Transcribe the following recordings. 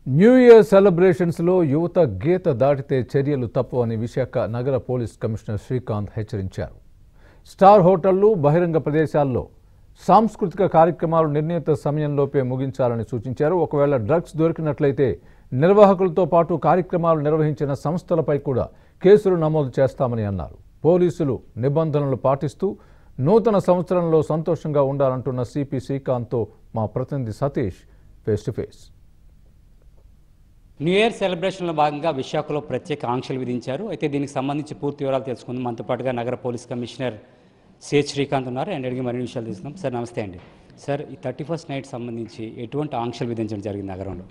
new year సెలబ్రేషన్స్లో యువత గీత దాటితే చర్యలు తప్పవని విశాఖ నగర పోలీస్ కమిషనర్ శ్రీకాంత్ హెచ్చరించారు స్టార్ హోటళ్లు బహిరంగ ప్రదేశాల్లో సాంస్కృతిక కార్యక్రమాలు నిర్ణీత సమయంలోపే ముగించాలని సూచించారు ఒకవేళ డ్రగ్స్ దొరికినట్లయితే నిర్వాహకులతో పాటు కార్యక్రమాలు నిర్వహించిన సంస్థలపై కూడా కేసులు నమోదు చేస్తామని అన్నారు పోలీసులు నిబంధనలు పాటిస్తూ నూతన సంవత్సరంలో సంతోషంగా ఉండాలంటున్న సిపి శ్రీకాంత్తో మా ప్రతినిధి Satish face to face new year సెలబ్రేషన్లో భాగంగా విశాఖలో ప్రత్యేక ఆంక్షలు విధించారు అయితే దీనికి సంబంధించి పూర్తి వివరాలు తెలుసుకుందాం మనతో పాటుగా నగర పోలీస్ కమిషనర్ సిహెచ్ శ్రీకాంత్ ఉన్నారు అండ్ అడిగి మరిన్ని విషయాలు తీసుకుందాం సార్ నమస్తే అండి సార్ ఈ థర్టీ ఫస్ట్ నైట్ సంబంధించి ఎటువంటి ఆంక్షలు విధించడం జరిగింది నగరంలో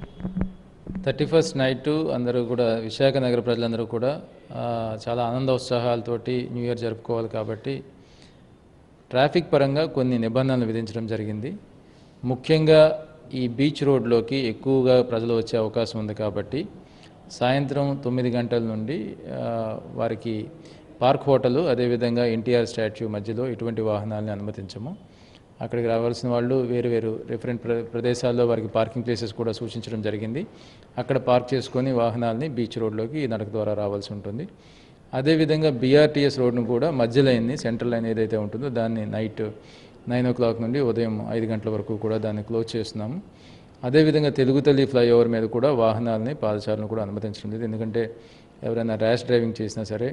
థర్టీ ఫస్ట్ నైట్ అందరూ కూడా విశాఖ నగర ప్రజలందరూ కూడా ఆ, చాలా ఆనంద ఉత్సాహాలతోటి న్యూ ఇయర్ జరుపుకోవాలి కాబట్టి ట్రాఫిక్ పరంగా కొన్ని నిబంధనలు విధించడం జరిగింది ముఖ్యంగా ఈ బీచ్ రోడ్లోకి ఎక్కువగా ప్రజలు వచ్చే అవకాశం ఉంది కాబట్టి సాయంత్రం తొమ్మిది గంటల నుండి ఆ, వారికి పార్క్ హోటల్ అదేవిధంగా ఎన్టీఆర్ స్టాచ్యూ మధ్యలో ఎటువంటి వాహనాలను అనుమతించము అక్కడికి రావాల్సిన వాళ్ళు వేరు వేరు డిఫరెంట్ ప్ర ప్రదేశాల్లో వారికి పార్కింగ్ ప్లేసెస్ కూడా సూచించడం జరిగింది అక్కడ పార్క్ చేసుకొని వాహనాలని బీచ్ రోడ్లోకి నడక ద్వారా రావాల్సి ఉంటుంది అదేవిధంగా బీఆర్టీఎస్ రోడ్ను కూడా మధ్య లైన్ని సెంట్రల్ లైన్ ఏదైతే ఉంటుందో దాన్ని నైట్ నైన్ ఓ క్లాక్ నుండి ఉదయం ఐదు గంటల వరకు కూడా దాన్ని క్లోజ్ చేస్తున్నాము అదేవిధంగా తెలుగు తల్లి ఫ్లైఓవర్ మీద కూడా వాహనాలని పాదచారులను కూడా అనుమతించడం లేదు ఎందుకంటే ఎవరైనా ర్యాష్ డ్రైవింగ్ చేసినా సరే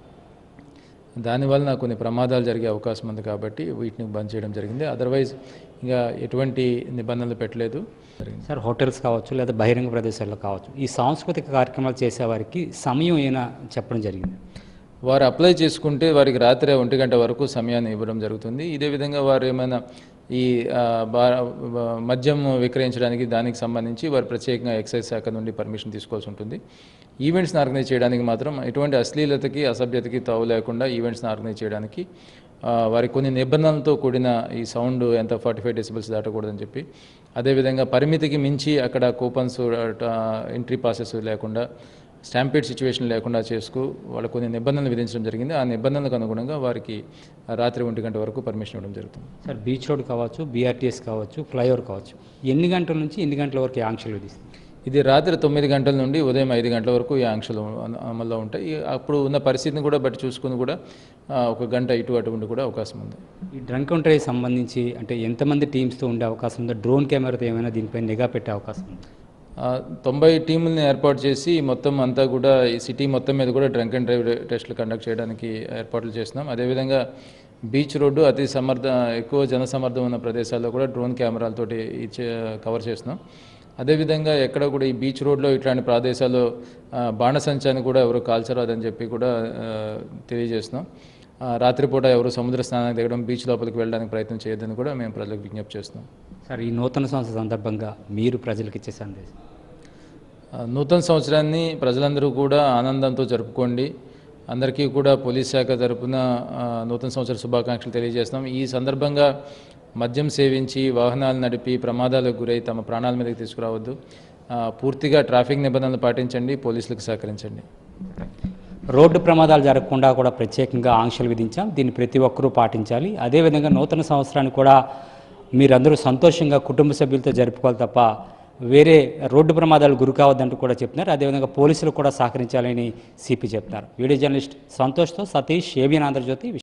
దానివల్ల కొన్ని ప్రమాదాలు జరిగే అవకాశం ఉంది కాబట్టి వీటిని బంద్ చేయడం జరిగింది అదర్వైజ్ ఇంకా ఎటువంటి నిబంధనలు పెట్టలేదు జరిగింది సార్ హోటల్స్ కావచ్చు లేదా బహిరంగ ప్రదేశాల్లో కావచ్చు ఈ సాంస్కృతిక కార్యక్రమాలు చేసేవారికి సమయం ఏమైనా చెప్పడం జరిగింది వారు అప్లై చేసుకుంటే వారికి రాత్రి ఒంటి గంట వరకు సమయాన్ని ఇవ్వడం జరుగుతుంది ఇదే విధంగా వారు ఏమైనా ఈ ఆ, బా బా- మద్యం విక్రయించడానికి దానికి సంబంధించి వారు ప్రత్యేకంగా ఎక్సైజ్ శాఖ నుండి పర్మిషన్ తీసుకోవాల్సి ఉంటుంది ఈవెంట్స్ని ఆర్గనైజ్ చేయడానికి మాత్రం ఎటువంటి అశ్లీలతకి అసభ్యతకి తావు లేకుండా ఈవెంట్స్ని ఆర్గనైజ్ చేయడానికి ఆ, వారికి కొన్ని నిబంధనలతో కూడిన ఈ సౌండ్ ఎంత ఫార్టీ ఫైవ్ డెసిబల్స్ దాటకూడదని చెప్పి అదేవిధంగా పరిమితికి మించి అక్కడ కూపన్స్ ఎంట్రీ పాసెస్ లేకుండా స్టాంపేడ్ సిచ్యువేషన్ లేకుండా చేసుకు వాళ్ళు కొన్ని నిబంధనలు విధించడం జరిగింది ఆ నిబంధనలకు అనుగుణంగా వారికి రాత్రి ఒంటి గంట వరకు పర్మిషన్ ఇవ్వడం జరుగుతుంది సార్ బీచ్ రోడ్ కావచ్చు బీఆర్టీఎస్ కావచ్చు ఫ్లైఓవర్ కావచ్చు ఎన్ని గంటల నుంచి ఎన్ని గంటల వరకు ఈ ఆంక్షలు విధిస్తుంది ఇది రాత్రి తొమ్మిది గంటల నుండి ఉదయం ఐదు గంటల వరకు ఈ ఆంక్షలు అమ- అమల్లో ఉంటాయి ఈ- అప్పుడు ఉన్న పరిస్థితిని కూడా బట్టి చూసుకుని కూడా ఆ, ఒక గంట ఇటు అటు ఉండి కూడా అవకాశం ఉంది ఈ డ్రంక్ అండ్ డ్రైవ్ సంబంధించి అంటే ఎంతమంది టీమ్స్తో ఉండే అవకాశం ఉందో డ్రోన్ కెమెరాతో ఏమైనా దీనిపై నిఘా పెట్టే అవకాశం ఉంది ఆ, తొంభై టీముల్ని ఏర్పాటు చేసి మొత్తం అంతా కూడా ఈ సిటీ మొత్తం మీద కూడా డ్రంక్ అండ్ డ్రైవ్ టెస్టులు కండక్ట్ చేయడానికి ఏర్పాట్లు చేస్తున్నాం అదేవిధంగా బీచ్ రోడ్డు అతి సమర్థ ఎక్కువ జనసమర్థం ఉన్న ప్రదేశాల్లో కూడా డ్రోన్ కెమెరాలతోటి ఇచ్చే కవర్ చేస్తున్నాం అదేవిధంగా ఎక్కడ కూడా ఈ బీచ్ రోడ్లో ఇట్లాంటి ప్రదేశాల్లో ఆ, బాణసంచాన్ని కూడా ఎవరు కాల్చరాదని చెప్పి కూడా ఆ, తెలియజేస్తున్నాం ఆ, రాత్రిపూట ఎవరు సముద్ర స్నానానికి దిగడం బీచ్ లోపలికి వెళ్ళడానికి ప్రయత్నం చేయొద్దని కూడా మేము ప్రజలకు విజ్ఞప్తి చేస్తున్నాం సార్ ఈ నూతన సంవత్సర సందర్భంగా మీరు ప్రజలకు ఇచ్చే సందేశం ఆ, నూతన సంవత్సరాన్ని ప్రజలందరూ కూడా ఆనందంతో జరుపుకోండి అందరికీ కూడా పోలీస్ శాఖ తరపున ఆ, నూతన సంవత్సర శుభాకాంక్షలు తెలియజేస్తున్నాం ఈ సందర్భంగా మద్యం సేవించి వాహనాలు నడిపి ప్రమాదాలకు గురై తమ ప్రాణాల మీదకి తీసుకురావద్దు ఆ, పూర్తిగా ట్రాఫిక్ నిబంధనలు పాటించండి పోలీసులకు సహకరించండి రోడ్డు ప్రమాదాలు జరగకుండా కూడా ప్రత్యేకంగా ఆంక్షలు విధించాం దీన్ని ప్రతి ఒక్కరూ పాటించాలి అదేవిధంగా నూతన సంవత్సరాన్ని కూడా మీరందరూ సంతోషంగా కుటుంబ సభ్యులతో జరుపుకోవాలి తప్ప వేరే రోడ్డు ప్రమాదాలు గురి కావద్దంటూ కూడా చెప్తున్నారు అదేవిధంగా పోలీసులు కూడా సహకరించాలని సిపి చెప్తున్నారు వీడియో జర్నలిస్ట్ సంతోష్తో సతీష్ ఏబియన్ ఆంధ్రజ్యోతి